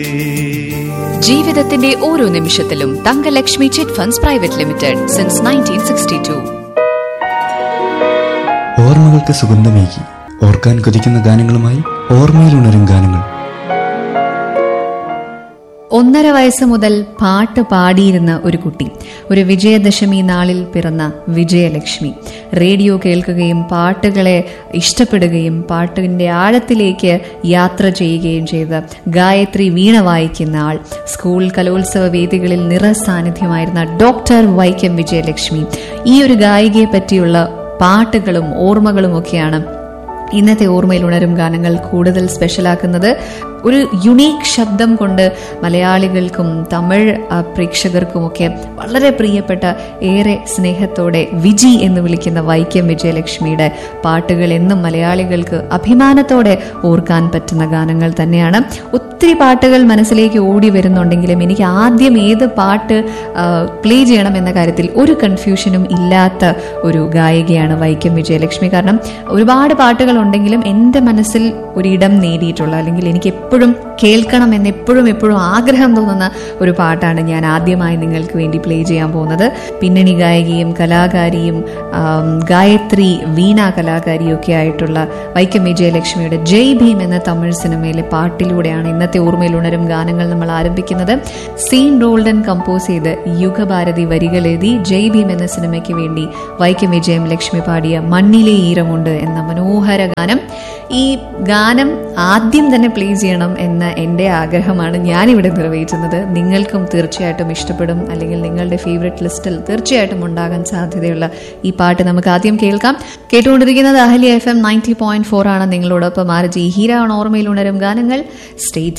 ജീവിതത്തിന്റെ ഓരോ നിമിഷത്തിലും Thankalakshmi chit funds private limited since nineteen sixty two ഓർമ്മകൾക്ക് സുഗന്ധമേകി ഓർക്കാൻ കൊതിക്കുന്ന ഗാനങ്ങളുമായി ഓർമ്മയിലുണരും ഗാനങ്ങൾ ഒന്നര വയസ്സ് മുതൽ പാട്ട് പാടിയിരുന്ന ഒരു കുട്ടി ഒരു വിജയദശമി നാളിൽ പിറന്ന വിജയലക്ഷ്മി റേഡിയോ കേൾക്കുകയും പാട്ടുകളെ ഇഷ്ടപ്പെടുകയും പാട്ടിന്റെ ആഴത്തിലേക്ക് യാത്ര ചെയ്യുകയും ചെയ്ത ഗായത്രി വീണ വായിക്കുന്ന ആൾ സ്കൂൾ കലോത്സവ വേദികളിൽ നിറസാന്നിധ്യമായിരുന്ന ഡോക്ടർ വൈക്കം വിജയലക്ഷ്മി ഈ ഒരു ഗായികയെ പറ്റിയുള്ള പാട്ടുകളും ഓർമ്മകളും ഒക്കെയാണ് ഇന്നത്തെ ഓർമ്മയിൽ ഉണരും ഗാനങ്ങൾ കൂടുതൽ സ്പെഷ്യലാക്കുന്നത് ഒരു യുണീക്ക് ശബ്ദം കൊണ്ട് മലയാളികൾക്കും തമിഴ് ആ, പ്രേക്ഷകർക്കുമൊക്കെ വളരെ പ്രിയപ്പെട്ട ഏറെ സ്നേഹത്തോടെ വിജി എന്ന് വിളിക്കുന്ന വൈക്കം വിജയലക്ഷ്മിയുടെ പാട്ടുകൾ എന്നും മലയാളികൾക്ക് അഭിമാനത്തോടെ ഓർക്കാൻ പറ്റുന്ന ഗാനങ്ങൾ തന്നെയാണ് ഒത്തിരി പാട്ടുകൾ മനസ്സിലേക്ക് ഓടി വരുന്നുണ്ടെങ്കിലും എനിക്ക് ആദ്യം ഏത് പാട്ട് പ്ലേ ചെയ്യണം എന്ന കാര്യത്തിൽ ഒരു കൺഫ്യൂഷനും ഇല്ലാത്ത ഒരു ഗായികയാണ് വൈക്കം വിജയലക്ഷ്മി കാരണം ഒരുപാട് പാട്ടുകൾ ഉണ്ടെങ്കിലും എൻ്റെ മനസ്സിൽ ഒരിടം നേടിയിട്ടുള്ള അല്ലെങ്കിൽ എനിക്ക് എപ്പോഴും കേൾക്കണം എന്ന് എപ്പോഴും എപ്പോഴും ആഗ്രഹം തോന്നുന്ന ഒരു പാട്ടാണ് ഞാൻ ആദ്യമായി നിങ്ങൾക്ക് വേണ്ടി പ്ലേ ചെയ്യാൻ പോകുന്നത് പിന്നണി ഗായികയും കലാകാരിയും ആം, ഗായത്രി വീണ കലാകാരിയും ഒക്കെ ആയിട്ടുള്ള വൈക്കം വിജയലക്ഷ്മിയുടെ ജയ് ഭീം എന്ന തമിഴ് സിനിമയിലെ പാട്ടിലൂടെയാണ് ഇന്നത്തെ ഓർമ്മയിൽ ഉണരും ഗാനങ്ങൾ നമ്മൾ ആരംഭിക്കുന്നത് സീൻ റോൾഡൻ കമ്പോസ് ചെയ്ത് യുഗഭാരതി വരികൾ എഴുതി ജയ് ഭീം എന്ന സിനിമയ്ക്ക് വേണ്ടി വൈക്കം വിജയം ലക്ഷ്മി പാടിയ മണ്ണിലെ ഈരമുണ്ട് എന്ന മനോഹര ഗാനം ഈ ഗാനം ആദ്യം തന്നെ പ്ലേ ചെയ്യണം എന്ന എൻ്റെ ആഗ്രഹമാണ് ഞാനിവിടെ നിറവേറ്റുന്നത് നിങ്ങൾക്കും തീർച്ചയായിട്ടും ഇഷ്ടപ്പെടും അല്ലെങ്കിൽ നിങ്ങളുടെ ഫേവറേറ്റ് ലിസ്റ്റിൽ തീർച്ചയായിട്ടും ഉണ്ടാകാൻ സാധ്യതയുള്ള ഈ പാട്ട് നമുക്ക് ആദ്യം കേൾക്കാം കേട്ടുകൊണ്ടിരിക്കുന്നത് Ahalia F M ninety point four ആണ് നിങ്ങളോടൊപ്പം ആർജി ഹീര ഓൺ ഓർമ്മയിൽ ഉണരും ഗാനങ്ങൾ സ്റ്റേറ്റ്